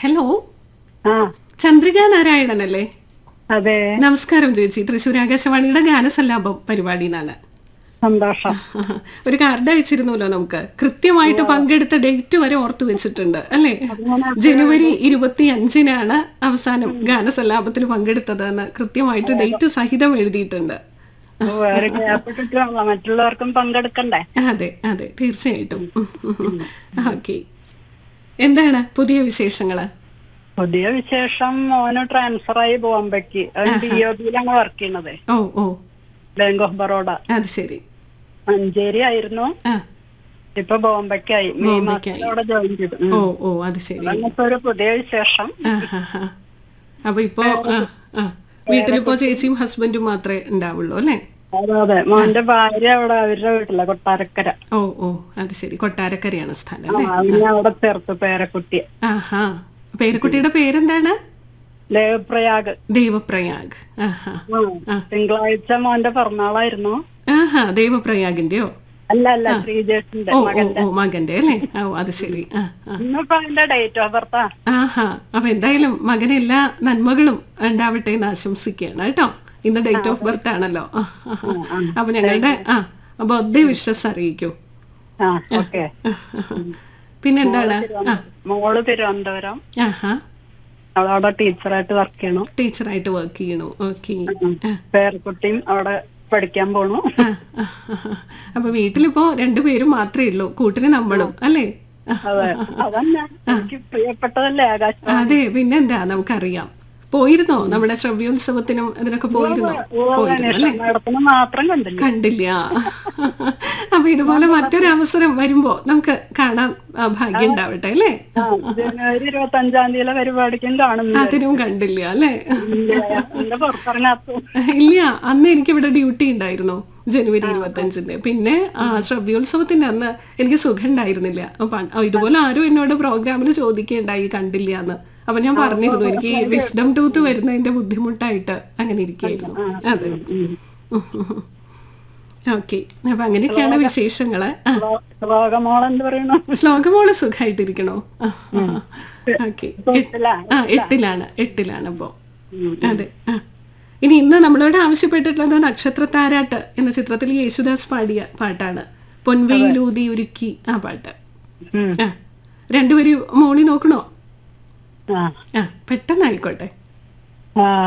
Hello ആ ചന്ദ്രിക നാരായണനല്ലേ അതെ നമസ്കാരം ചേച്ചി തൃശ്ശൂർ ആകാശവാണിയുടെ ഗാനസല്ലാപം പരിപാടിയിലാണ് സന്തോഷം ഒരു കാർഡ് അയച്ചിരുന്നല്ലോ നമുക്ക് കൃത്യമായിട്ട് പങ്കെടുത്ത ഡേറ്റ് വരെ ഓർത്തു വെച്ചിട്ടുണ്ട് അല്ലേ ജനുവരി ഇരുപത്തി അഞ്ചിനാണ് അവസാനം ഗാനസല്ലാപത്തിൽ പങ്കെടുത്തത് എന്ന് കൃത്യമായിട്ട് ഡേറ്റ് സഹിതം എഴുതിയിട്ടുണ്ട് വേറെ ഗ്യാപ്പ് ഇട്ടിട്ടുള്ള മറ്റുള്ളവർക്കും പങ്കെടുക്കണ്ടേ അതെ അതെ തീർച്ചയായിട്ടും ഓക്കെ എന്താണ് പുതിയ വിശേഷങ്ങള് പുതിയ വിശേഷം മോന് ട്രാൻസ്ഫർ ആയി ബോംബെക്ക് ഡി ഒ ബിയിലാണ് വർക്ക് ചെയ്യണത് ഓ ഓ ബാങ്ക് ഓഫ് ബറോഡ അത് ശരി മഞ്ചേരി ആയിരുന്നു ആ ഇപ്പൊ ബോംബെക്കായി മെയ് ബോംബെക്കായി. മാസത്തിൽ അവിടെ ജോയിൻ ചെയ്തു ഉം. ഓ ഓ അത് ശരി അങ്ങനത്തെ ഒരു പുതിയ വിശേഷം ആ, ആ, ആ. അപ്പൊ ഇപ്പോ ആ, ആ. വീട്ടിലിപ്പോ ചേച്ചിയും ഹസ്ബൻഡും മാത്രമേ ഉണ്ടാവുള്ളൂ അല്ലേ അതെ അതെ മോന്റെ ഭാര്യ അവിടെ അവരുടെ വീട്ടില കൊട്ടാരക്കര ഓ ഓ അത് ശരി കൊട്ടാരക്കരയാണ് സ്ഥലം ആ, അല്ലേ അവനെ അവിടെ ചേർത്ത് പേരക്കുട്ടിയെ ആഹാ പേരക്കുട്ടിയുടെ പേരെന്താണ് ദേവപ്രയാഗ് ദേവപ്രയാഗ് ആഹാ ആ. തിങ്കളാഴ്ച മോന്റെ പിറന്നാളായിരുന്നു ആഹാ ദേവപ്രയാഗിന്റെയോ അല്ല അല്ല ശ്രീജേഷിന്റെ ഓ ഓ ഓ മകന്റെ അല്ലേ ഓ അത് ശരി ആ ആ ഇന്നിപ്പോ അതിന്റെ ഡേറ്റ് ഓഫ് ബർത്താ ആഹാ അപ്പൊ എന്തായാലും മകന് എല്ലാ നന്മകളും ഉണ്ടാവട്ടെ എന്ന് ആശംസിക്കുകയാണ് കേട്ടോ ഇന്ന് ഡേറ്റ് ഓഫ് ബർത്ത് ആണല്ലോ ആ, ആ, ആ. അപ്പൊ ഞങ്ങളുടെ ആ ബർത്ത്ഡേ വിഷസ് അറിയിക്കൂ ആ ഓക്കെ പിന്നെന്താണ് ആ മോള് തിരുവനന്തപുരം ആഹാ അവളവിടെ ടീച്ചറായിട്ട് വർക്ക് ചെയ്യണു ടീച്ചറായിട്ട് വർക്ക് ചെയ്യണു ഓക്കെ പേരക്കുട്ടിയും അവിടെ പഠിക്കാൻ പോണു അപ്പൊ വീട്ടിലിപ്പോ രണ്ടുപേരും മാത്രമേ ഉള്ളൂ കൂട്ടിന് നമ്മളും അല്ലേ ആ, അതെ അതന്നെ എനിക്ക് പ്രിയപ്പെട്ടതല്ലേ ആകാശം അതെ പിന്നെന്താ നമുക്കറിയാം പോയിരുന്നോ നമ്മുടെ ശ്രവ്യോത്സവത്തിനും അതിനൊക്കെ പോയിരുന്നോ പോയിരുന്നു അല്ലേ നടത്തുന്ന മാത്രം കണ്ടില്ല കണ്ടില്ല അപ്പൊ ഇതുപോലെ മറ്റൊരു അവസരം വരുമ്പോ നമുക്ക് കാണാൻ ആ, ഭാഗ്യം ഉണ്ടാവട്ടെ അല്ലേ ആ, ജനുവരി ഇരുപത്തി അഞ്ചാം തീയതിയിലെ പരിപാടിക്കും കാണുന്നു അതിനും കണ്ടില്ല അല്ലേ എന്റെ പുറത്തിറങ്ങാത്ത ഇല്ല അന്ന് എനിക്ക് ഇവിടെ ഡ്യൂട്ടി ഉണ്ടായിരുന്നു ജനുവരി ഇരുപത്തി അഞ്ചിന്റെ പിന്നെ ആ, ശ്രവ്യോത്സവത്തിന്റെ അന്ന് എനിക്ക് സുഖം ഉണ്ടായിരുന്നില്ല അപ്പൊ ആ, ഇതുപോലെ ആരും എന്നോട് പ്രോഗ്രാമിൽ ചോദിക്കുകയുണ്ടായി കണ്ടില്ല എന്ന് അപ്പൊ ഞാൻ പറഞ്ഞിരുന്നു എനിക്ക് ഈ വിസ്ഡം ടൂത്ത് വരുന്നതിന്റെ ബുദ്ധിമുട്ടായിട്ട് അങ്ങനെ ഇരിക്കുകയായിരുന്നു അതെ ഓക്കെ അപ്പൊ അങ്ങനെയൊക്കെയാണ് വിശേഷങ്ങള് ആ ശ്ലോകമോൾ എന്ത് പറയണു ശ്ലോകമോള് സുഖമായിട്ടിരിക്കണോ ഓക്കെ എട്ടിലാ? ആ എട്ടിലാണ് എട്ടിലാണ് അപ്പോ അതെ ആ ഇനി ഇന്ന് നമ്മളോട് ആവശ്യപ്പെട്ടിട്ടുള്ളത് നക്ഷത്ര താരാട്ട് എന്ന ചിത്രത്തിൽ യേശുദാസ് പാടിയ പാട്ടാണ് പൊൻവെയിലൂതി ഉരുക്കി ആ പാട്ട് ഉം. ആ രണ്ടുപേരും മോളി നോക്കണോ ആ ആ പെട്ടെന്നായിക്കോട്ടെ ആ